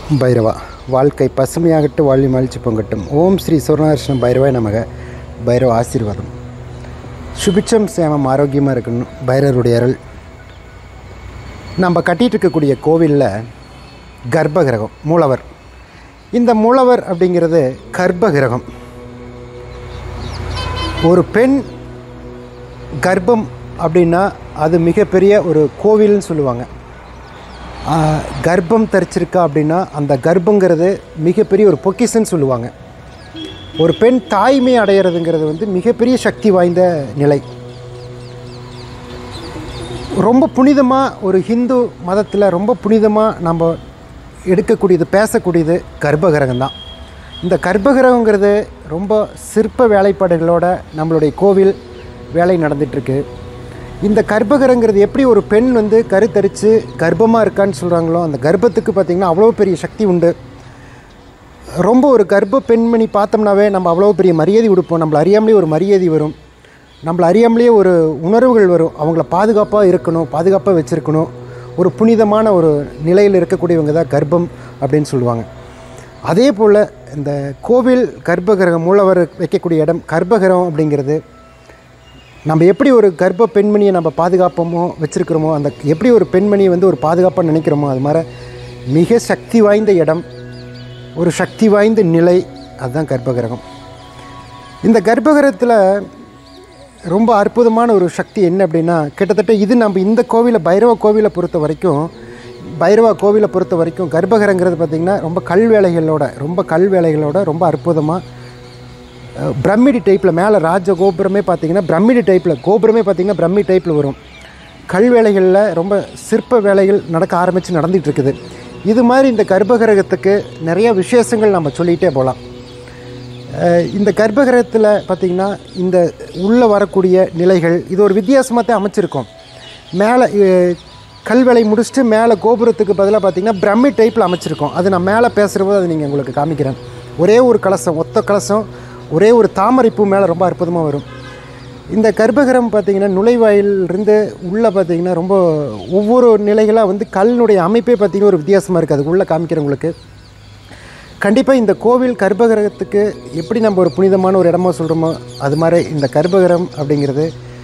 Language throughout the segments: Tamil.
பைரவா வாழ்க்கை பசுமையாகட்டு வாழ்வி மகிழ்ச்சி பொங்கட்டும் ஓம் ஸ்ரீ சுவர்ணகிருஷ்ண பைரவாய் நமக பைரவ ஆசீர்வாதம் சுபிட்சம் சேமம் ஆரோக்கியமாக இருக்கணும் பைரவருடைய அருள் நம்ம கட்டிகிட்டு இருக்கக்கூடிய கோவிலில் கர்ப்பகிரகம் மூலவர் இந்த மூலவர் அப்படிங்கிறது கர்ப்பகிரகம் ஒரு பெண் கர்ப்பம் அப்படின்னா அது மிகப்பெரிய ஒரு கோவில்னு சொல்லுவாங்க ஆஹ், கர்ப்பம் தரிச்சிருக்கா அப்படின்னா அந்த கர்ப்பங்கிறது மிகப்பெரிய ஒரு பொக்கிஷன்னு சொல்லுவாங்க ஒரு பெண் தாய்மை அடையிறதுங்கிறது வந்து மிகப்பெரிய சக்தி வாய்ந்த நிலை ரொம்ப புனிதமாக ஒரு ஹிந்து மதத்தில் ரொம்ப புனிதமாக நம்ம எடுக்கக்கூடியது பேசக்கூடியது கர்ப்பகிரகம் தான் இந்த கர்ப்பகிரகங்கிறது ரொம்ப சிற்ப வேலைப்பாடுகளோட நம்மளுடைய கோவில் வேலை நடந்துகிட்ருக்கு இந்த கர்ப்பகிரகங்கிறது எப்படி ஒரு பெண் வந்து கருத்தரித்து கர்ப்பமாக இருக்கான்னு சொல்கிறாங்களோ அந்த கர்ப்பத்துக்கு பார்த்திங்கன்னா அவ்வளோ பெரிய சக்தி உண்டு ரொம்ப ஒரு கர்ப்ப பெண்மணி பார்த்தோம்னாவே நம்ம அவ்வளோ பெரிய மரியாதை கொடுப்போம் நம்மளை அறியாமலே ஒரு மரியாதை வரும் நம்மளை அறியாமலே ஒரு உணர்வுகள் வரும் அவங்கள பாதுகாப்பாக இருக்கணும் பாதுகாப்பாக வச்சுருக்கணும் ஒரு புனிதமான ஒரு நிலையில் இருக்கக்கூடியவங்க தான் கர்ப்பம் அப்படின்னு சொல்லுவாங்க அதே போல் இந்த கோவில் கர்ப்பகிரகம் மூலவர் வைக்கக்கூடிய இடம் கர்ப்பகிரகம் அப்படிங்கிறது நம்ம எப்படி ஒரு கர்ப்ப பெண்மணியை நம்ம பாதுகாப்போமோ வச்சுருக்கிறோமோ அந்த எப்படி ஒரு பெண்மணியை வந்து ஒரு பாதுகாப்பாக நினைக்கிறோமோ அது மாதிரி மிக சக்தி வாய்ந்த இடம் ஒரு சக்தி வாய்ந்த நிலை அதுதான் கர்ப்பகிரகம் இந்த கர்ப்பகிரகத்தில் ரொம்ப அற்புதமான ஒரு சக்தி என்ன அப்படின்னா கிட்டத்தட்ட இது நம்ம இந்த கோவிலை பைரவ கோவிலை பொறுத்த வரைக்கும் பைரவா கோவிலை பொறுத்த வரைக்கும் கர்ப்பகிரகங்கிறது பார்த்திங்கன்னா ரொம்ப கல் வேலைகளோட ரொம்ப கல் வேலைகளோட ரொம்ப அற்புதமாக அஹ், பிரமிடி டைப்பில் மேலே ராஜ கோபுரமே பார்த்தீங்கன்னா பிரமிடி டைப்பில் கோபுரமே பார்த்தீங்கன்னா பிரம்மி டைப்பில் வரும் கல் வேலைகளில் ரொம்ப சிற்ப வேலைகள் நடக்க ஆரம்பித்து நடந்துகிட்டு இருக்குது இது மாதிரி இந்த கர்ப்பகிரகத்துக்கு நிறைய விசேஷங்கள் நம்ம சொல்லிகிட்டே போகலாம் அஹ், இந்த கர்ப்பகிரகத்தில் பார்த்திங்கன்னா இந்த உள்ளே வரக்கூடிய நிலைகள் இது ஒரு வித்தியாசமாக தான் அமைச்சிருக்கோம் மேலே கல்வேலை முடிச்சுட்டு மேலே கோபுரத்துக்கு பதிலாக பார்த்திங்கன்னா பிரம்மி டைப்பில் அமைச்சிருக்கோம் அது நான் மேலே பேசுகிறபோது அது நீங்கள் உங்களுக்கு காமிக்கிறேன் ஒரே ஒரு கலசம் ஒத்த கலசம் ஒரே ஒரு தாமரைப்பூ மேலே ரொம்ப அற்புதமாக வரும் இந்த கர்ப்பகிரகம் பார்த்திங்கன்னா நுழைவாயிலிருந்து உள்ளே பார்த்திங்கன்னா ரொம்ப ஒவ்வொரு நிலைகளாக வந்து கல்லுடைய அமைப்பே பார்த்திங்கன்னா ஒரு வித்தியாசமாக இருக்குது அதுக்கு உள்ளே காமிக்கிறேன் உங்களுக்கு கண்டிப்பாக இந்த கோவில் கர்ப்பகிரகத்துக்கு எப்படி நம்ம ஒரு புனிதமான ஒரு இடமா சொல்கிறோமோ அது மாதிரி இந்த கர்ப்பகிரகம் அப்படிங்கிறது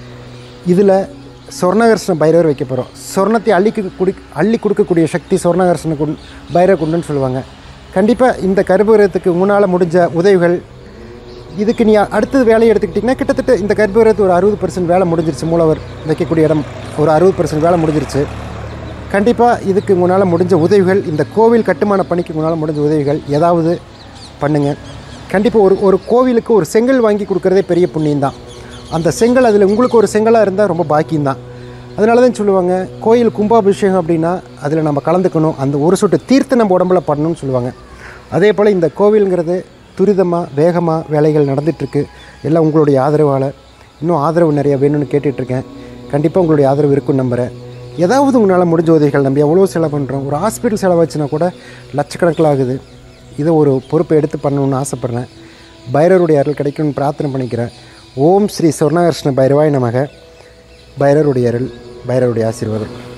இதில் சொர்ணகர்ஷ்ண பைரவர் வைக்க போகிறோம் சொர்ணத்தை அள்ளிக்கு குடி அள்ளி கொடுக்கக்கூடிய சக்தி சொர்ணகர்ஷ்ண குண் பைரவ குண்டுன்னு சொல்லுவாங்க கண்டிப்பாக இந்த கர்ப்பகிரகத்துக்கு முன்னால் முடிஞ்ச உதவிகள் இதுக்கு நீ அடுத்தது வேலையை எடுத்துக்கிட்டிங்கன்னா கிட்டத்தட்ட இந்த கர்ப்பகிரகத்து ஒரு அறுபது பர்சன்ட் வேலை முடிஞ்சிருச்சு மூலவர் வைக்கக்கூடிய இடம் ஒரு அறுபது பர்சன்ட் வேலை முடிஞ்சிருச்சு கண்டிப்பாக இதுக்கு முன்னால் முடிஞ்ச உதவிகள் இந்த கோவில் கட்டுமான பணிக்கு முன்னால் முடிஞ்ச உதவிகள் ஏதாவது பண்ணுங்கள் கண்டிப்பாக ஒரு ஒரு கோவிலுக்கு ஒரு செங்கல் வாங்கி கொடுக்குறதே பெரிய புண்ணியம் தான் அந்த செங்கல் அதில் உங்களுக்கு ஒரு செங்கலாக இருந்தால் ரொம்ப பாக்கியம்தான் அதனால தான் சொல்லுவாங்க கோயில் கும்பாபிஷேகம் அப்படின்னா அதில் நம்ம கலந்துக்கணும் அந்த ஒரு சொட்டு தீர்த்து நம்ம உடம்புல பண்ணணும்னு சொல்லுவாங்க அதே போல் இந்த கோவிலுங்கிறது துரிதமாக வேகமாக வேலைகள் நடந்துகிட்ருக்கு எல்லாம் உங்களுடைய ஆதரவால் இன்னும் ஆதரவு நிறையா வேணும்னு கேட்டுட்ருக்கேன் கண்டிப்பாக உங்களுடைய ஆதரவு இருக்குன்னு நம்புகிறேன் ஏதாவது உங்களால் முடிஞ்ச உதவிகள் நம்ம எவ்வளோ செலவு பண்ணுறோம் ஒரு ஹாஸ்பிட்டல் செலவாச்சுன்னா கூட லட்சக்கணக்கில் ஆகுது இதை ஒரு பொறுப்பை எடுத்து பண்ணணும்னு ஆசைப்பட்றேன் பைரவருடைய அருள் கிடைக்கும்னு பிரார்த்தனை பண்ணிக்கிறேன் ஓம் ஸ்ரீ சொர்ணகிருஷ்ண பைரவாய் நமக பைரவருடைய அருள் பைரவருடைய ஆசீர்வாதம்